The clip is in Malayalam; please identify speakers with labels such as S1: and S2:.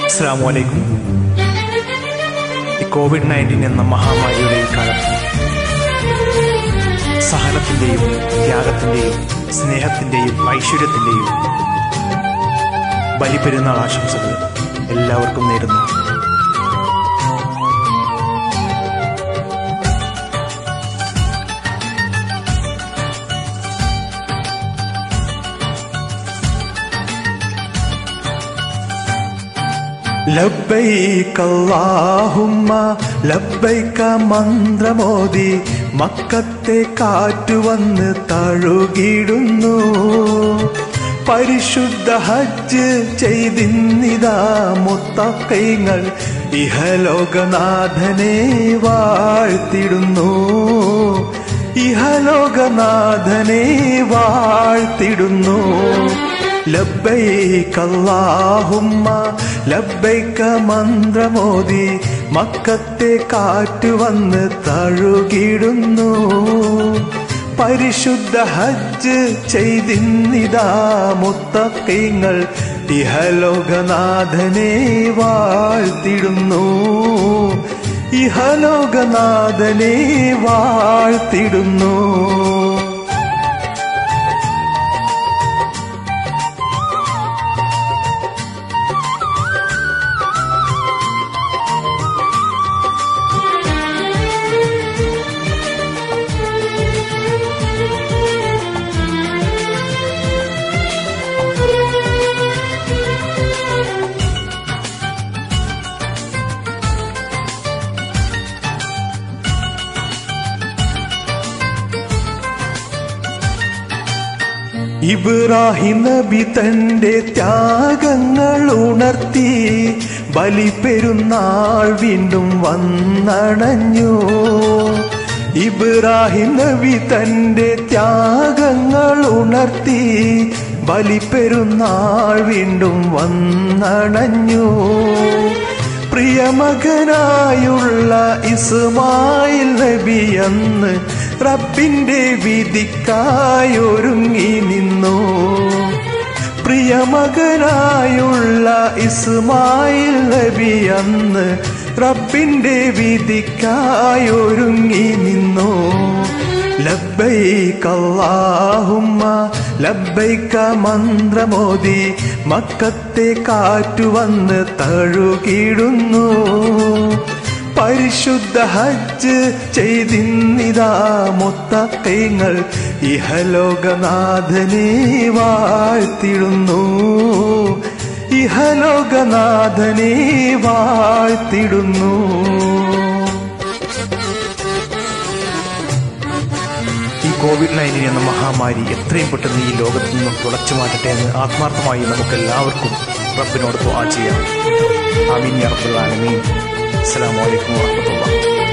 S1: അസ്സാം വലൈക്കും ഈ കോവിഡ് നയൻറ്റീൻ എന്ന മഹാമാരിയുടെ ഈ കാലത്ത് സഹനത്തിന്റെയും ത്യാഗത്തിന്റെയും സ്നേഹത്തിന്റെയും ഐശ്വര്യത്തിന്റെയും ബലിപെരുന്നാൾ ആശംസകൾ എല്ലാവർക്കും നേരുന്നു ലബ്ബൈക അല്ലാഹുമ്മ ലബ്ബൈക മന്ത്രമോദി മക്കത്തെ കാറ്റുവന്ന് തഴുകിടുന്നു പരിശുദ്ധ ഹജ്ജ് ചെയ്തിന്നിതാ മുത്തക്കൈങ്ങൾ ഇഹലോകനാഥനെ വാഴ്ത്തിടുന്നു ഇഹലോകനാഥനെ വാഴ്ത്തിടുന്നു ലബ്ബൈക അല്ലാഹുമ്മ ലബ്ബൈക മന്ത്രമോദി മക്കത്തെ കാറ്റ് വന്ന് തഴുകിടുന്നു പരിശുദ്ധ ഹജ്ജ് ചെയ്തിന്നിതാ മുത്തക്കൈങ്ങൾ ഇഹലോകനാഥനെ വാഴ്ത്തിടുന്നു ഇഹലോകനാഥനെ വാഴ്ത്തിടുന്നു ഇബ്രാഹിം നബി തന്റെ ത്യാഗങ്ങൾ ഉണർത്തി ബലിപെരുന്നാൾ വീണ്ടും വന്നണഞ്ഞു ഇബ്രാഹിം നബി തന്റെ ത്യാഗങ്ങൾ ഉണർത്തി ബലിപെരുന്നാൾ വീണ്ടും വന്നണഞ്ഞു പ്രിയമകനായുള്ള ഇസ്മായിൽ നബി അന്ന് റബ്ബിന്റെ വിധിക്കായൊരുങ്ങി നിന്നു പ്രിയമകനായുള്ള ഇസ്മായിൽ നബി അന്ന് റബ്ബിന്റെ വിധിക്കായൊരുങ്ങി നിന്നു ലബ്ബൈക അല്ലാഹുമ്മ ലബ്ബൈക മന്ത്രമോദി മക്കത്തെ കാറ്റുവന്ന് തഴുകിടുന്നു പരിശുദ്ധ ഹജ്ജ് ചെയ്തിന്നിതാ മുത്തക്കൈങ്ങൾ ഇഹലോകനാഥനെ വാഴ്ത്തിടുന്നു ഇഹലോകനാഥനെ വാഴ്ത്തിടുന്നു ഈ കോവിഡ് നയൻറ്റീൻ എന്ന മഹാമാരി എത്രയും പെട്ടെന്ന് ഈ ലോകത്ത് നിന്നും തുടച്ചു മാറ്റട്ടെ എന്ന് ആത്മാർത്ഥമായി നമുക്ക് എല്ലാവർക്കും റബ്ബിനോട് ദുആ ചെയ്യാം ആമീൻ യാ റബ്ബൽ ആലമീൻ അസ്സലാമു അലൈക്കും വറഹ്മത്തുള്ളാഹി